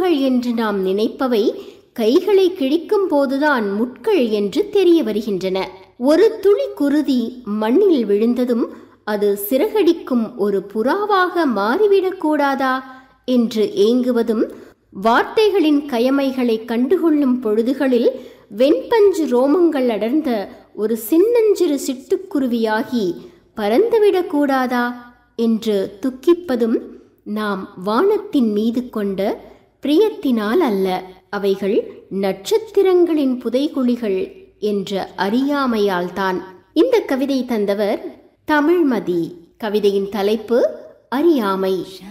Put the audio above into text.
முத்துக்கள் என்று நாம் நினைப்பவை கைகளை கிழிக்கும் போதுதான் முட்கள் என்று தெரிய வருகின்றன ஒரு துளி குருதி மண்ணில் விழுந்ததும் அது சிறகடிக்கும் ஒரு புறாவாக மாறிவிடக் கூடாதா என்று ஏங்குவதும் வார்த்தைகளின் கயமைகளை கண்டுகொள்ளும் பொழுதுகளில் வெண்பஞ்சு ரோமங்கள் அடர்ந்த ஒரு சின்னஞ்சிறு சிட்டுக்குருவியாகி பறந்துவிடக் கூடாதா என்று துக்கிப்பதும் நாம் வானத்தின் மீது கொண்ட பிரியத்தினால் அல்ல அவைகள் நட்சத்திரங்களின் புதைகுழிகள் என்ற அறியாமையால்தான் இந்த கவிதை தந்தவர் தமிழ்மதி கவிதையின் தலைப்பு அறியாமை